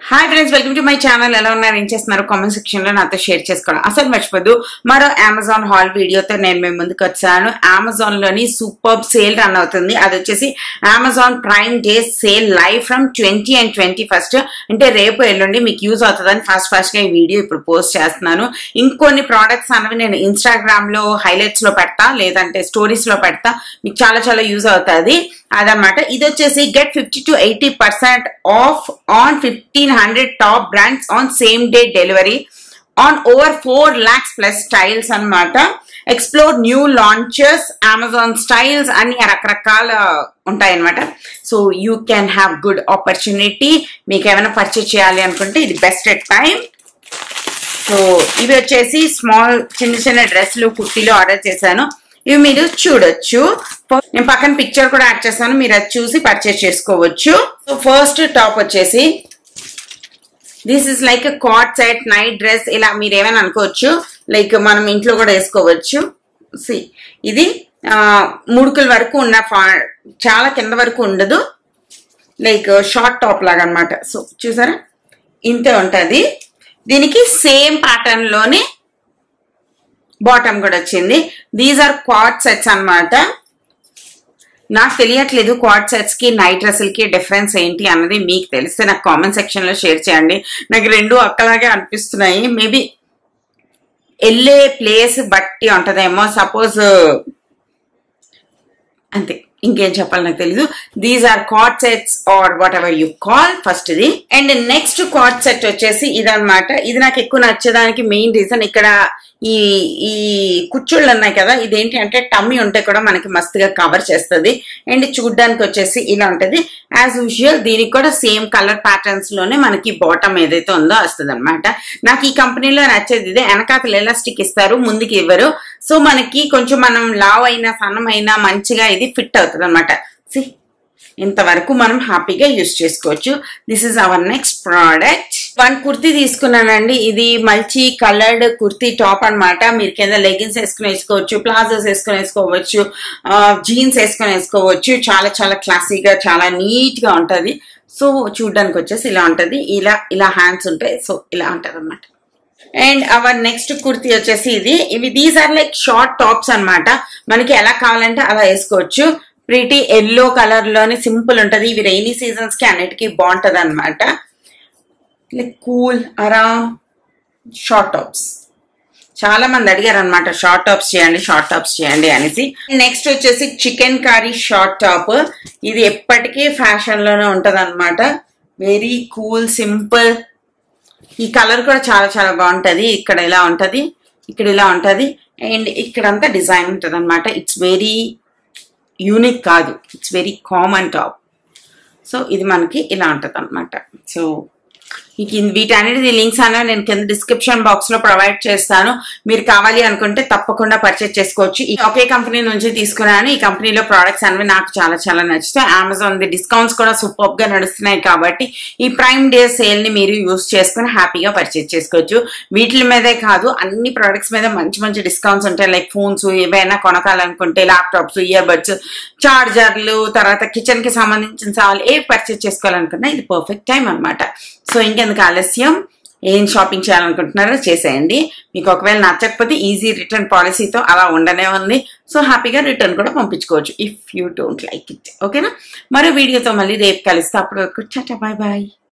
hi friends welcome to my channel ఎలా ఉన్నారు ఏం చేస్తున్నారు కామెంట్ సెక్షన్ లో నాతో షేర్ చేసుకోవడం అసలు మర్చిపోద్దు మరో అమెజాన్ హాల్ వీడియోతో నేను మేము ముందుకు వచ్చాను అమెజాన్ లోని సూపర్ సేల్ రన్ అవుతుంది అది వచ్చేసి Amazon prime day sale live from twenty and twenty first అంటే రేపు ఎల్లుండి మీకు యూజ్ అవుతుందని ఫాస్ట్ ఫాస్ట్ గా ఈ వీడియో ఇప్పుడు పోస్ట్ చేస్తున్నాను ఇంకొన్ని ప్రోడక్ట్స్ అనేవి నేను ఇన్స్టాగ్రామ్ లో హైలైట్స్ లో పెడతా లేదంటే స్టోరీస్ లో పెడతా మీకు చాలా చాలా యూజ్ అవుతుంది అదనమాట ఇది వచ్చేసి get fifty to eighty percent off on fifteen hundred top brands on same day delivery on over four lakhs plus styles అన్నమాట explore new launches Amazon styles అన్ని రకరకాల ఉంటాయన్నమాట so you can have good opportunity మీకు ఏమైనా purchase చేయాలి అనుకుంటే ఇది best time so ఇవి వచ్చేసి స్మాల్ చిన్న చిన్న డ్రెస్లు కుర్తీలు ఆర్డర్ చేశాను ఇవి మీరు చూడొచ్చు నేను పక్కన పిక్చర్ కూడా యాడ్ చేస్తాను మీరు అది చూసి పర్చేస్ చేసుకోవచ్చు సో ఫస్ట్ టాప్ వచ్చేసి this is like co-ord set night dress ఇలా మీరు ఏమైనా అనుకోవచ్చు లైక్ మనం ఇంట్లో కూడా వేసుకోవచ్చు సి ఇది ముడుకుల వరకు ఉన్న చాలా కింద వరకు ఉండదు లైక్ షార్ట్ టాప్ లాగా అనమాట సో చూసారా ఇంతే ఉంటుంది దీనికి సేమ్ ప్యాటర్న్ లోనే బాటమ్ కూడా వచ్చింది దీస్ ఆర్ క్వాడ్ సెట్స్ అనమాట నాకు తెలియట్లేదు క్వాడ్ సెట్స్ కి నైట్ డ్రెస్సులకి డిఫరెన్స్ ఏంటి అన్నది మీకు తెలిస్తే నాకు కామెంట్ సెక్షన్ లో షేర్ చేయండి నాకు రెండు అక్కలాగే అనిపిస్తున్నాయి మేబీ వెళ్ళే ప్లేస్ బట్టి ఉంటదేమో సపోజ్ అంతే ఇంకేం చెప్పాలి నాకు తెలీదు these are card sets are what ever you call first ఇది అండ్ నెక్స్ట్ కార్డ్ సెట్ వచ్చేసి ఇదనమాట ఇది నాకు ఎక్కువ నచ్చడానికి మెయిన్ రీజన్ ఇక్కడ ఈ ఈ కుచ్చుళ్ళు ఉన్నాయి కదా ఇదేంటి అంటే టమ్మీ ఉంటే కూడా మనకి మస్తుగా కవర్ చేస్తుంది అండ్ చూడ్డానికి వచ్చేసి ఇలా ఉంటది యాజ్ యూజువల్ దీనికి కూడా సేమ్ కలర్ ప్యాటర్న్స్ లోనే మనకి బాటమ్ ఏదైతే ఉందో వస్తుంది అనమాట నాకు ఈ కంపెనీలో నచ్చేది ఇదే వెనకాతలు ఎలాస్టిక్ ఇస్తారు ముందుకి ఇవ్వరు సో మనకి కొంచెం మనం లావ్ అయినా సన్నమైనా మంచిగా ఇది ఫిట్ అవుతుంది అనమాట సి ఇంతవరకు మనం హ్యాపీగా యూజ్ చేసుకోవచ్చు this is our next product one kurti తీసుకున్నానండి ఇది మల్చి కలర్డ్ కుర్తీ టాప్ అనమాట మీరు కింద లెగిన్స్ వేసుకుని వేసుకోవచ్చు ప్లాజోస్ వేసుకుని వేసుకోవచ్చు జీన్స్ వేసుకుని వేసుకోవచ్చు చాలా చాలా క్లాసీగా చాలా నీట్ గా ఉంటది సో చూడడానికి వచ్చేసి ఇలా ఉంటది ఇలా ఇలా హ్యాండ్స్ ఉంటాయి సో ఇలా ఉంటది అనమాట అండ్ అవర్ నెక్స్ట్ కుర్తీ వచ్చేసి ఇది ఇవి these are like short tops అనమాట మనకి ఎలా కావాలంటే అలా వేసుకోవచ్చు ప్రీటీ ఎల్లో కలర్ లోనే సింపుల్ ఉంటది ఇవి రైనీ సీజన్స్ కి అన్నిటికీ బాగుంటది అనమాట లైక్ కూల్ అరామ్ షార్ట్ టాప్స్ చాలా మంది అడిగారు అనమాట షార్ట్ టాప్స్ చేయండి షార్ట్ టాప్స్ చేయండి అనేసి నెక్స్ట్ వచ్చేసి చికెన్ కర్రీ షార్ట్ టాప్ ఇది ఎప్పటికీ ఫ్యాషన్ లోనే ఉంటది అనమాట వెరీ కూల్ సింపుల్ ఈ కలర్ కూడా చాలా చాలా బాగుంటది ఇక్కడ ఇలా ఉంటది ఇక్కడ ఇలా ఉంటది అండ్ ఇక్కడంతా డిజైన్ ఉంటది అనమాట ఇట్స్ వెరీ యూనిక్ కాదు it's very common top so ఇది మనకి ఇలా ఉంటుంది అనమాట సో మీకు వీటన్నిటి లింక్స్ అనేవి నేను కింద డిస్క్రిప్షన్ బాక్స్ లో ప్రొవైడ్ చేస్తాను మీరు కావాలి అనుకుంటే తప్పకుండా పర్చేస్ చేసుకోవచ్చు ఒకే కంపెనీ నుంచి తీసుకున్నాను ఈ కంపెనీలో ప్రోడక్ట్స్ అనేవి నాకు చాలా చాలా నచ్చుతాయి అమెజాన్ ది డిస్కౌంట్స్ కూడా సూపర్ గా నడుస్తున్నాయి కాబట్టి ఈ ప్రైమ్ డే సేల్ ని మీరు యూస్ చేసుకుని హ్యాపీగా పర్చేస్ చేసుకోవచ్చు వీటి మీదే కాదు అన్ని ప్రోడక్ట్స్ మీద మంచి మంచి డిస్కౌంట్స్ ఉంటాయి లైక్ ఫోన్స్ ఏవైనా కొనకాలనుకుంటే ల్యాప్టాప్స్ ఇయర్ బడ్స్ చార్జర్లు తర్వాత కిచెన్ కి సంబంధించిన సవాళ్ళు ఏ పర్చేస్ చేసుకోవాలనుకున్నా ఇది పర్ఫెక్ట్ టైం అనమాట సో ఇంకెందుకు ఆలస్యం ఏం షాపింగ్ చేయాలనుకుంటున్నారో చేసేయండి మీకు ఒకవేళ నచ్చకపోతే ఈజీ రిటర్న్ పాలసీతో అలా ఉండనే ఉంది సో హ్యాపీగా రిటర్న్ కూడా పంపించుకోవచ్చు if you don't like it ఓకేనా మరో వీడియోతో మళ్ళీ రేపు కలిస్తే అప్పుడు టాటా బాయ్ బాయ్